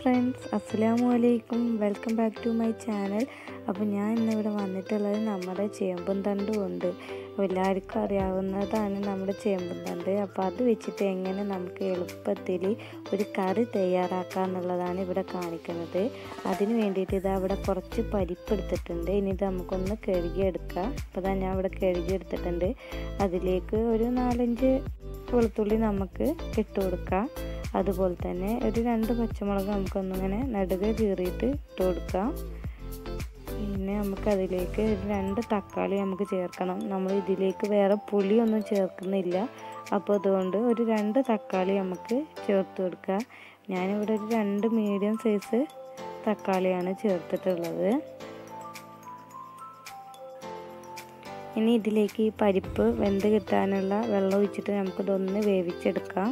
friends അസ്സലാമു അലൈക്കും welcome back to my channel അപ്പോൾ ഞാൻ ഇന്നിവിടെ വന്നിട്ടുള്ളത് നമ്മുടെ ചേമ്പും തണ്ടും ഉണ്ട് അപ്പോൾ എല്ലാവർക്കും അറിയാവുന്നതാണ് നമ്മുടെ ചേമ്പും തണ്ട് അപ്പോൾ അത് വെച്ചിട്ട് എങ്ങനെ നമുക്ക് എളുപ്പത്തിൽ ഒരു കറി തയ്യാറാക്കാം എന്നുള്ളതാണ് ഇവിടെ കാണിക്കുന്നത് അതിന് വേണ്ടിയിട്ട് ഇതാ ഇവിടെ കുറച്ച് പരിപ്പ് എടുത്തിട്ടുണ്ട് ഇനി ഇത് നമുക്കൊന്ന് കഴുകിയെടുക്കാം അപ്പോൾ ഇതാ ഞാൻ ഇവിടെ കഴുകിയെടുത്തിട്ടുണ്ട് അതിലേക്ക് ഒരു നാലഞ്ച് വെളുത്തുള്ളി നമുക്ക് ഇട്ട് കൊടുക്കാം അതുപോലെ തന്നെ ഒരു രണ്ട് പച്ചമുളക് നമുക്കൊന്നിങ്ങനെ നടുക കീറിയിട്ട് ഇട്ട് കൊടുക്കാം പിന്നെ നമുക്ക് അതിലേക്ക് ഒരു രണ്ട് തക്കാളി നമുക്ക് ചേർക്കണം നമ്മൾ ഇതിലേക്ക് വേറെ പുളിയൊന്നും ചേർക്കുന്നില്ല അപ്പോൾ അതുകൊണ്ട് ഒരു രണ്ട് തക്കാളി നമുക്ക് ചേർത്ത് കൊടുക്കുക ഞാനിവിടെ ഒരു രണ്ട് മീഡിയം സൈസ് തക്കാളിയാണ് ചേർത്തിട്ടുള്ളത് ഇനി ഇതിലേക്ക് ഈ പരിപ്പ് വെന്ത് കിട്ടാനുള്ള വെള്ളം ഒഴിച്ചിട്ട് നമുക്കിതൊന്ന് വേവിച്ചെടുക്കാം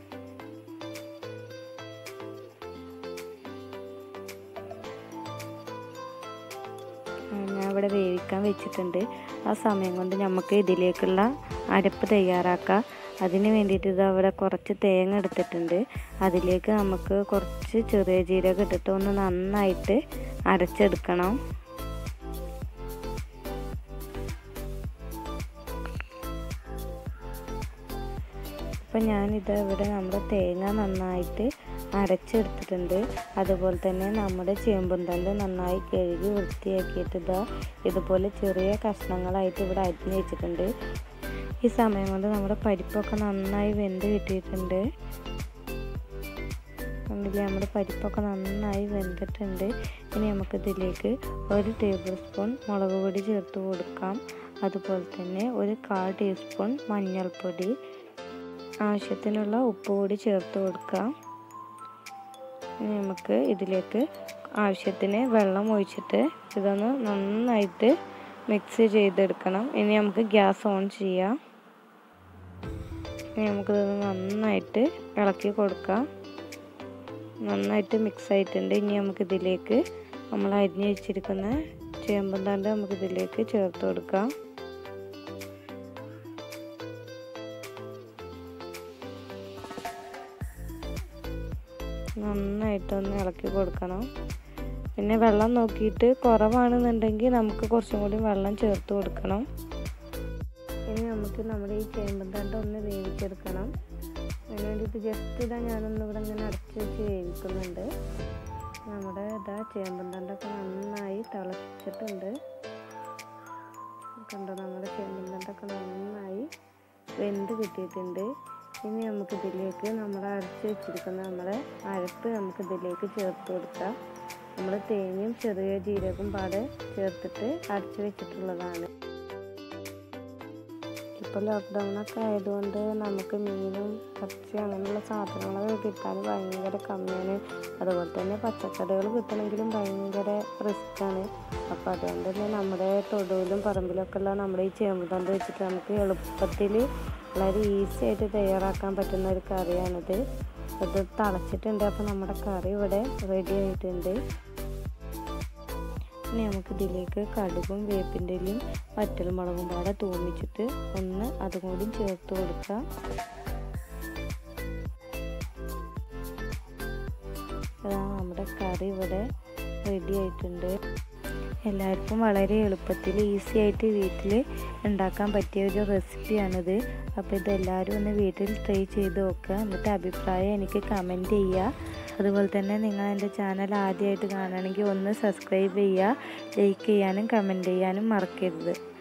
ഞാൻ ഇവിടെ വേവിക്കാൻ വെച്ചിട്ടുണ്ട് ആ സമയം കൊണ്ട് നമുക്ക് ഇതിലേക്കുള്ള അരപ്പ് തയ്യാറാക്കാം അതിന് വേണ്ടിയിട്ട് ഇത് അവിടെ കുറച്ച് തേങ്ങ എടുത്തിട്ടുണ്ട് അതിലേക്ക് നമുക്ക് കുറച്ച് ചെറിയ ജീരകം ഇട്ടിട്ട് ഒന്ന് നന്നായിട്ട് അരച്ചെടുക്കണം അപ്പം ഞാനിത് ഇവിടെ നമ്മുടെ തേങ്ങ നന്നായിട്ട് അരച്ചെടുത്തിട്ടുണ്ട് അതുപോലെ തന്നെ നമ്മുടെ ചേമ്പും തണ്ട് നന്നായി കഴുകി വൃത്തിയാക്കിയിട്ട് ഇതാ ഇതുപോലെ ചെറിയ കഷ്ണങ്ങളായിട്ട് ഇവിടെ അരിഞ്ഞ് വെച്ചിട്ടുണ്ട് ഈ സമയം കൊണ്ട് നമ്മുടെ പരിപ്പൊക്കെ നന്നായി വെന്ത് കിട്ടിയിട്ടുണ്ട് കണ്ടില്ലേ നമ്മുടെ പരിപ്പൊക്കെ നന്നായി വെന്തിട്ടുണ്ട് ഇനി നമുക്കിതിലേക്ക് ഒരു ടേബിൾ സ്പൂൺ മുളക് പൊടി ചേർത്ത് കൊടുക്കാം അതുപോലെ തന്നെ ഒരു കാൽ ടീസ്പൂൺ മഞ്ഞൾപ്പൊടി ആവശ്യത്തിനുള്ള ഉപ്പ് കൂടി ചേർത്ത് കൊടുക്കാം ഇനി നമുക്ക് ഇതിലേക്ക് ആവശ്യത്തിന് വെള്ളം ഒഴിച്ചിട്ട് ഇതൊന്ന് നന്നായിട്ട് മിക്സ് ചെയ്തെടുക്കണം ഇനി നമുക്ക് ഗ്യാസ് ഓൺ ചെയ്യാം ഇനി നമുക്കിതൊന്ന് നന്നായിട്ട് ഇളക്കി കൊടുക്കാം നന്നായിട്ട് മിക്സ് ആയിട്ടുണ്ട് ഇനി നമുക്കിതിലേക്ക് നമ്മൾ അരിഞ്ഞ് വെച്ചിരിക്കുന്ന ചേമ്പും തണ്ട് നമുക്കിതിലേക്ക് ചേർത്ത് കൊടുക്കാം നന്നായിട്ടൊന്ന് ഇളക്കി കൊടുക്കണം പിന്നെ വെള്ളം നോക്കിയിട്ട് കുറവാണെന്നുണ്ടെങ്കിൽ നമുക്ക് കുറച്ചും കൂടി വെള്ളം ചേർത്ത് കൊടുക്കണം ഇനി നമുക്ക് നമ്മുടെ ഈ ചേമ്പൻ തണ്ട് ഒന്ന് വേവിച്ചെടുക്കണം അതിന് വേണ്ടിയിട്ട് ജസ്റ്റ് ഇതാ ഞാനൊന്ന് ഇവിടെ ഇങ്ങനെ അടച്ച് വെച്ച് വേവിക്കുന്നുണ്ട് നമ്മുടെ ഇതാ ചേമ്പൻ തണ്ടൊക്കെ നന്നായി തിളച്ചിട്ടുണ്ട് കണ്ടോ നമ്മുടെ ചേമ്പൻ തണ്ടൊക്കെ നന്നായി വെന്ത് കിട്ടിയിട്ടുണ്ട് ഇനി നമുക്കിതിലേക്ക് നമ്മൾ അരച്ച് വെച്ചിരിക്കുന്ന നമ്മുടെ അരപ്പ് നമുക്കിതിലേക്ക് ചേർത്ത് കൊടുക്കാം നമ്മൾ തേങ്ങയും ചെറിയ ജീരകവും പാടെ ചേർത്തിട്ട് അരച്ച് വെച്ചിട്ടുള്ളതാണ് ഇപ്പോൾ ലോക്ക്ഡൗണൊക്കെ ആയതുകൊണ്ട് നമുക്ക് മീനും ഇറച്ചി അങ്ങനെയുള്ള സാധനങ്ങളൊക്കെ കിട്ടാൻ ഭയങ്കര കമ്മിയാണ് അതുപോലെ തന്നെ പച്ചക്കറികൾ കിട്ടണമെങ്കിലും ഭയങ്കര റിസ്ക്കാണ് അപ്പോൾ അതുകൊണ്ട് തന്നെ നമ്മുടെ തൊടുവിലും പറമ്പിലൊക്കെ ഉള്ള നമ്മുടെ ഈ ചേമ്പുതണ്ട് വെച്ചിട്ട് നമുക്ക് എളുപ്പത്തിൽ വളരെ ഈസി ആയിട്ട് തയ്യാറാക്കാൻ പറ്റുന്ന ഒരു കറിയാണിത് ഇത് തിളച്ചിട്ടുണ്ട് അപ്പോൾ നമ്മുടെ കറി ഇവിടെ റെഡി ആയിട്ടുണ്ട് ഇനി നമുക്ക് ഇതിലേക്ക് കടുകും വേപ്പിൻ്റെ ഇലയും വറ്റൽമുളകും പാടെ തൂമിച്ചിട്ട് ഒന്ന് അതും കൂടി ചേർത്ത് കൊടുക്കാം അതാ നമ്മുടെ കറി ഇവിടെ റെഡി ആയിട്ടുണ്ട് എല്ലാവർക്കും വളരെ എളുപ്പത്തിൽ ഈസി ആയിട്ട് വീട്ടിൽ ഉണ്ടാക്കാൻ പറ്റിയ ഒരു റെസിപ്പിയാണിത് അപ്പോൾ ഇതെല്ലാവരും ഒന്ന് വീട്ടിൽ ട്രൈ ചെയ്ത് നോക്കുക എന്നിട്ട് അഭിപ്രായം എനിക്ക് കമൻറ്റ് ചെയ്യുക അതുപോലെ തന്നെ നിങ്ങൾ എൻ്റെ ചാനൽ ആദ്യമായിട്ട് കാണുകയാണെങ്കിൽ ഒന്ന് സബ്സ്ക്രൈബ് ചെയ്യുക ലൈക്ക് ചെയ്യാനും കമൻറ്റ് ചെയ്യാനും മറക്കരുത്